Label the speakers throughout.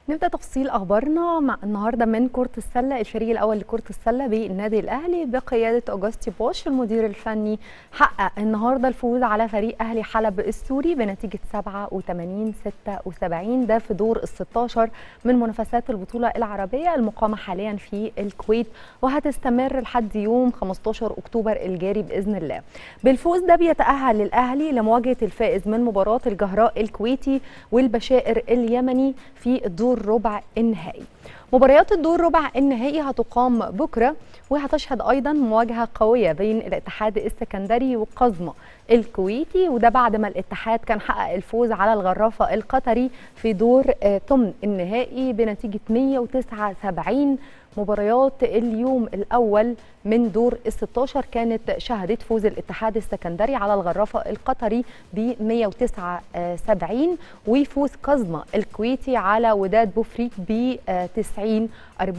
Speaker 1: نبدا تفصيل اخبارنا مع النهارده من كره السله الفريق الاول لكره السله بالنادي الاهلي بقياده اوجستي بوش المدير الفني حقق النهارده الفوز على فريق اهلي حلب السوري بنتيجه 87 76 ده في دور ال 16 من منافسات البطوله العربيه المقامه حاليا في الكويت وهتستمر لحد يوم 15 اكتوبر الجاري باذن الله بالفوز ده بيتاهل الاهلي لمواجهه الفائز من مباراه الجهراء الكويتي والبشائر اليمني في الدور ربع النهائي مباريات الدور ربع النهائي هتقام بكره وهتشهد ايضا مواجهه قويه بين الاتحاد السكندري وقزمه الكويتي وده بعد ما الاتحاد كان حقق الفوز على الغرافه القطري في دور ثمن النهائي بنتيجه 109 70 مباريات اليوم الاول من دور ال 16 كانت شهدت فوز الاتحاد السكندري على الغرافه القطري ب 109 70 وفوز قزمه الكويتي على وداد بوفريك ب 90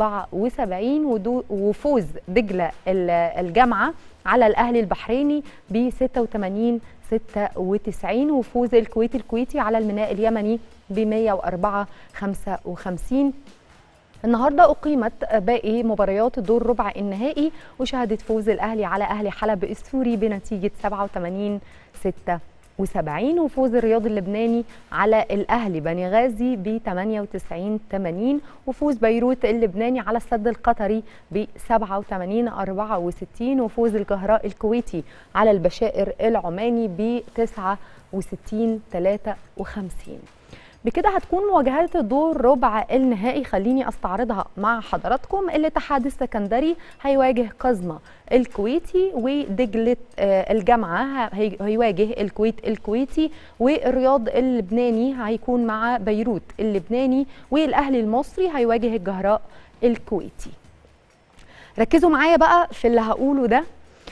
Speaker 1: 74 وفوز دجله الجامعه على الاهلي البحريني ب 86 96 وفوز الكويت الكويتي على الميناء اليمني ب 104 55 النهارده اقيمت باقي مباريات دور ربع النهائي وشهدت فوز الاهلي على اهلي حلب السوري بنتيجه 87 76 وفوز الرياض اللبناني على الاهلي بني غازي ب 98 80 وفوز بيروت اللبناني على السد القطري ب 87 64 وفوز الجهراء الكويتي على البشائر العماني ب 69 53 بكده هتكون مواجهات الدور ربع النهائي خليني استعرضها مع حضراتكم الاتحاد السكندري هيواجه قزمه الكويتي ودجله الجامعه هيواجه الكويت الكويتي والرياض اللبناني هيكون مع بيروت اللبناني والاهلي المصري هيواجه الجهراء الكويتي ركزوا معايا بقى في اللي هقوله ده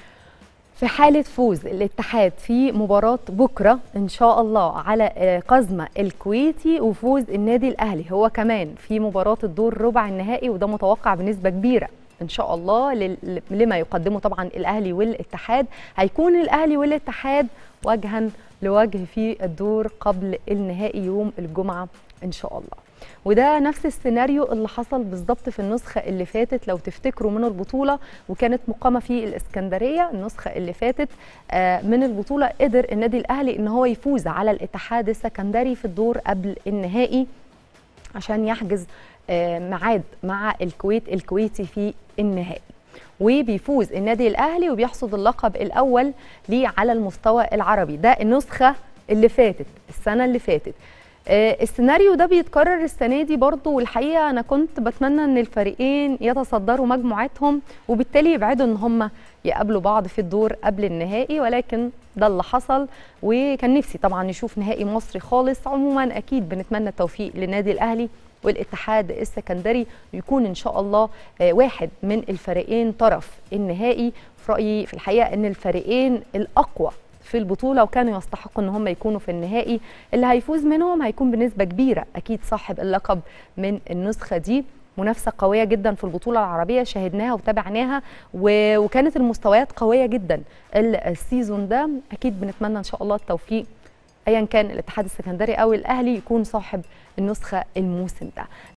Speaker 1: في حالة فوز الاتحاد في مباراة بكرة إن شاء الله على قزمة الكويتي وفوز النادي الأهلي هو كمان في مباراة الدور ربع النهائي وده متوقع بنسبة كبيرة ان شاء الله لما يقدمه طبعا الاهلي والاتحاد هيكون الاهلي والاتحاد وجها لوجه في الدور قبل النهائي يوم الجمعه ان شاء الله وده نفس السيناريو اللي حصل بالظبط في النسخه اللي فاتت لو تفتكروا من البطوله وكانت مقامه في الاسكندريه النسخه اللي فاتت من البطوله قدر النادي الاهلي ان هو يفوز على الاتحاد السكندري في الدور قبل النهائي عشان يحجز ميعاد مع الكويت الكويتي في النهائي وبيفوز النادي الاهلي وبيحصد اللقب الاول ليه على المستوى العربي ده النسخه اللي فاتت السنه اللي فاتت السيناريو ده بيتكرر السنه دي برضه والحقيقه انا كنت بتمنى ان الفريقين يتصدروا مجموعاتهم وبالتالي يبعدوا ان هم يقابلوا بعض في الدور قبل النهائي ولكن ده اللي حصل وكان نفسي طبعا نشوف نهائي مصري خالص عموما اكيد بنتمنى التوفيق للنادي الاهلي والاتحاد السكندري يكون ان شاء الله واحد من الفريقين طرف النهائي في رايي في الحقيقه ان الفريقين الاقوى في البطوله وكانوا يستحقوا ان هم يكونوا في النهائي اللي هيفوز منهم هيكون بنسبه كبيره اكيد صاحب اللقب من النسخه دي منافسه قويه جدا في البطوله العربيه شاهدناها وتابعناها وكانت المستويات قويه جدا السيزون ده اكيد بنتمنى ان شاء الله التوفيق ايا كان الاتحاد السكندري او الاهلي يكون صاحب النسخه الموسم ده